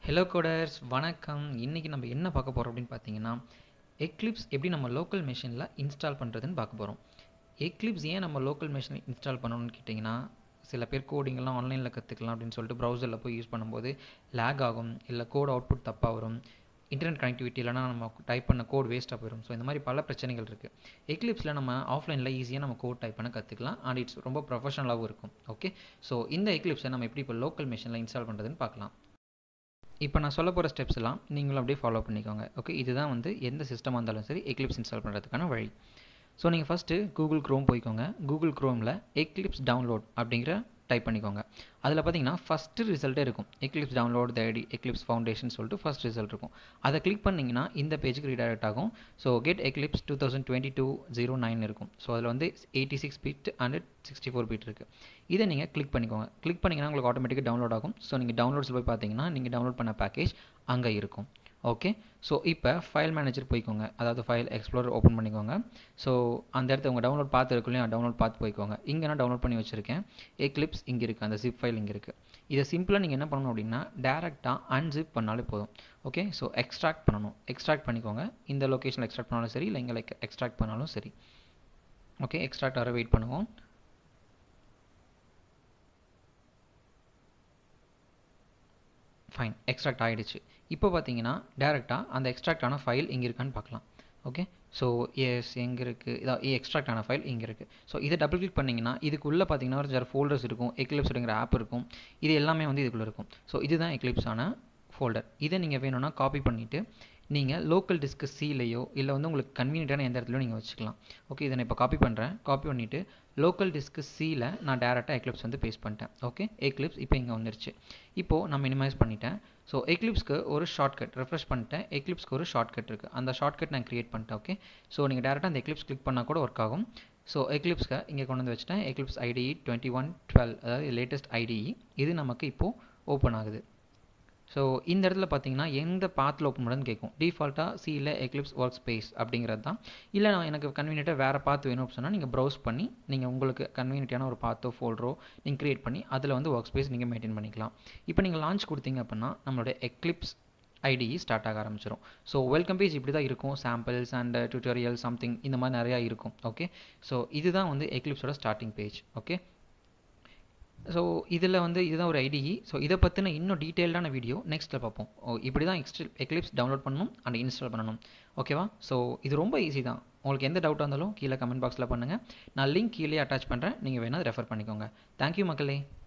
hello coders வணக்கம் இன்றைக்கி நம்ம என்ன பார்க்க போகிறோம் அப்படின்னு பார்த்தீங்கன்னா எக்லிப்ஸ் எப்படி நம்ம லோக்கல் மெஷினில் இன்ஸ்டால் பண்ணுறதுன்னு பார்க்க போகிறோம் எக்லிப்ஸ் ஏன் நம்ம லோக்கல் மெஷினில் இன்ஸ்டால் பண்ணணும்னு கேட்டிங்கன்னா சில பேர் கோடிங்கெல்லாம் ஆன்லைனில் கற்றுக்கலாம் அப்படின்னு சொல்லிட்டு ப்ரௌசரில் போய் யூஸ் பண்ணும்போது லேக் ஆகும் இல்லை கோட் அவுட்புட் தப்பாக வரும் இன்டர்நெட் கனெக்டிவிட்டி இல்லைனா நம்ம டைப் பண்ண கோட் வேஸ்ட்டாக போயிடும் ஸோ இந்த மாதிரி பல பிரச்சனைகள் இருக்குது எக்லிப்ஸில் நம்ம ஆஃப்லைனில் ஈஸியாக நம்ம கோட் டைப் பண்ண கற்றுக்கலாம் அண்ட் இட்ஸ் ரொம்ப ப்ரொஃபஷனலாகவும் இருக்கும் ஓகே ஸோ இந்த எக்லிப்ஸை நம்ம எப்படி இப்போ லோக்கல் மிஷினில் இன்ஸ்டால் பண்ணுறதுன்னு பார்க்கலாம் இப்போ நான் சொல்ல போகிற ஸ்டெப்ஸ் எல்லாம் நீங்களும் அப்படியே ஃபாலோ பண்ணிக்கோங்க ஓகே இதுதான் வந்து எந்த சிஸ்டமாக இருந்தாலும் சரி எக்லிப்ஸ் இன்ஸ்டால் பண்ணுறதுக்கான வழி ஸோ நீங்கள் ஃபஸ்ட்டு கூகுள் க்ரோம் போய்க்கோங்க கூகுள் க்ரோமில் எக்லிப்ஸ் டவுன்லோட் அப்படிங்கிற டைப் பண்ணிக்கோங்க அதில் பார்த்தீங்கன்னா ஃபஸ்ட்டு ரிசல்ட்டே இருக்கும் Eclipse download the ID Eclipse Foundation சொல்லிட்டு ஃபஸ்ட் ரிசல்ட் இருக்கும் அதை கிளிக் பண்ணிங்கன்னா இந்த பேஜுக்கு ரீடைரக்ட் ஆகும் so get Eclipse two thousand twenty two zero nine இருக்கும் ஸோ அதில் வந்து eighty six bit and sixty four bit இருக்குது இதை நீங்கள் கிளிக் பண்ணிக்கோங்க கிளிக் பண்ணிங்கன்னா உங்களுக்கு ஆட்டோமேட்டிக்காக டவுன்லோட் ஆகும் ஸோ நீங்கள் டவுன்லோட்ஸில் போய் பார்த்தீங்கன்னா நீங்கள் டவுன்லோட் பண்ண பேக்கேஜ் அங்கே இருக்கும் ஓகே ஸோ இப்போ ஃபைல் மேனேஜர் போய்க்கோங்க அதாவது ஃபைல் எக்ஸ்ப்ளோர் ஓப்பன் பண்ணிக்கோங்க ஸோ அந்த இடத்த உங்கள் டவுன்லோட் பார்த்து இருக்குல்லையும் டவுன்லோட் பார்த்து போய்க்கோங்க இங்கே நான் டவுன்லோட் பண்ணி வச்சுருக்கேன் எக்லிப்ஸ் இங்கே இருக்குது அந்த ஜிப் ஃபைல் இங்கே இருக்குது இதை சிம்பிளாக நீங்கள் என்ன பண்ணணும் அப்படின்னா டேரெக்டாக அன்ஜிப் பண்ணாலே போதும் ஓகே ஸோ எக்ஸ்ட்ராக்ட் பண்ணணும் எக்ஸ்ட்ராக்ட் பண்ணிக்கோங்க இந்த லொக்கேஷனில் எக்ஸ்ட்ராக்ட் பண்ணாலும் சரி இல்லை இங்கே லைக் எக்ஸ்ட்ராக்ட் பண்ணாலும் சரி ஓகே எக்ஸ்ட்ராக்ட் வர வெயிட் பண்ணுவோம் ஃபைன் எக்ஸ்ட்ராக்ட் ஆகிடுச்சு இப்போ பார்த்தீங்கன்னா டேரெக்டாக அந்த எக்ஸ்ட்ராக்ட் ஆன ஃபைல் இங்கே இருக்கான்னு பார்க்கலாம் ஓகே ஸோ எஸ் எங்கே இருக்குது இதான் எக்ஸ்ட்ராக்ட் ஆன ஃபைல் இங்கே இருக்குது ஸோ இதை டபுள் கிளிக் பண்ணிங்கன்னா இதுக்குள்ளே பார்த்தீங்கன்னா ஒரு ஜார் ஃபோல்டர்ஸ் இருக்கும் எக்லிப்ஸ்ங்கிற ஆப் இருக்கும் இது எல்லாமே வந்து இதுக்குள்ளே இருக்கும் ஸோ இதுதான் எக்லிப்ஸான ஃபோல்டர் இதை நீங்கள் வேணும்னா காப்பி பண்ணிவிட்டு நீங்கள் லோக்கல் டிஸ்க்கு சிலையோ இல்லை வந்து உங்களுக்கு கன்வீனியன்ட்டான எந்த இடத்துலையோ நீங்கள் வச்சுக்கலாம் ஓகே இதை நான் இப்போ காப்பி பண்ணுறேன் காப்பி பண்ணிவிட்டு லோக்கல் டிஸ்க்கு சியில் நான் டேரெக்டாக எக்லிப்ஸ் வந்து பேஸ்ட் பண்ணிட்டேன் ஓகே எக்லிப்ஸ் இப்போ இங்கே வந்துருச்சு இப்போது நான் மினிமைஸ் பண்ணிட்டேன் ஸோ எக்லிப்ஸ்க்கு ஒரு ஷார்ட்கட் ரெஃப்ரெஷ் பண்ணிட்டேன் எக்லிப்ஸ்க்கு ஒரு ஷார்ட்கட் இருக்குது அந்த ஷார்ட்கட் நான் க்ரியேட் பண்ணிட்டேன் ஓகே ஸோ நீங்கள் டேரெக்டாக அந்த எக்லிப்ஸ் கிளிக் பண்ணால் கூட ஒர்க் ஆகும் ஸோ எக்லிப்ஸ்க்கு இங்கே கொண்டு வந்து வச்சுட்டேன் Eclipse IDE twenty one twelve அதாவது லேட்டஸ்ட் ஐடிஇ இது நமக்கு இப்போது ஓப்பன் ஆகுது ஸோ இந்த இடத்துல பார்த்தீங்கன்னா எந்த பாத்தில் ஓப்பன் பண்ணுறதுன்னு கேட்கும் டிஃபால்ட்டாக சியில் எக்லிப்ஸ் ஒர்க் ஸ்பேஸ் அப்படிங்கிறது தான் இல்லை நான் எனக்கு கன்வீனியண்ட்டாக வேறு பாத் வேணும் அப்படின்னு சொன்னால் நீங்கள் ப்ரௌஸ் பண்ணி நீங்கள் உங்களுக்கு கன்வீனியன்ட்டான ஒரு பாத்தோ ஃபோல்டரோ நீங்கள் க்ரியேட் பண்ணி அதில் வந்து ஒர்க் ஸ்பேஸ் நீங்கள் மெயின்டைன் பண்ணிக்கலாம் இப்போ நீங்கள் லான்ச் கொடுத்தீங்க அப்படின்னா நம்மளுடைய எக்லிப்ஸ் ஐடிஇ ஸ்டார்ட் ஆக ஆரம்பிச்சிடும் ஸோ வெல்கம் பேஜ் இப்படி தான் இருக்கும் சாம்பிள்ஸ் அண்ட் டியூட்டோரியல் சம்திங் இந்த மாதிரி நிறையா இருக்கும் ஓகே ஸோ இதுதான் வந்து எக்லிப்ஸோட ஸ்டார்டிங் பேஜ் ஓகே ஸோ இதில் வந்து இதுதான் ஒரு ஐடிஇ ஸோ இதை பற்றின இன்னும் டீட்டெயில்டான வீடியோ நெக்ஸ்ட்டில் பார்ப்போம் ஓ இப்படி தான் எக்ஸ்ட் எக்லிப்ஸ் டவுன்லோட் பண்ணணும் அண்ட் இன்ஸ்டால் பண்ணணும் ஓகேவா ஸோ இது ரொம்ப ஈஸி தான் உங்களுக்கு எந்த டவுட்டாக இருந்தாலும் கீழே கமெண்ட் பாக்ஸில் பண்ணுங்கள் நான் லிங்க் கீழே அட்டாச் பண்ணுறேன் நீங்கள் வேணால் ரெஃபர் பண்ணிக்கோங்க தேங்க்யூ மக்களே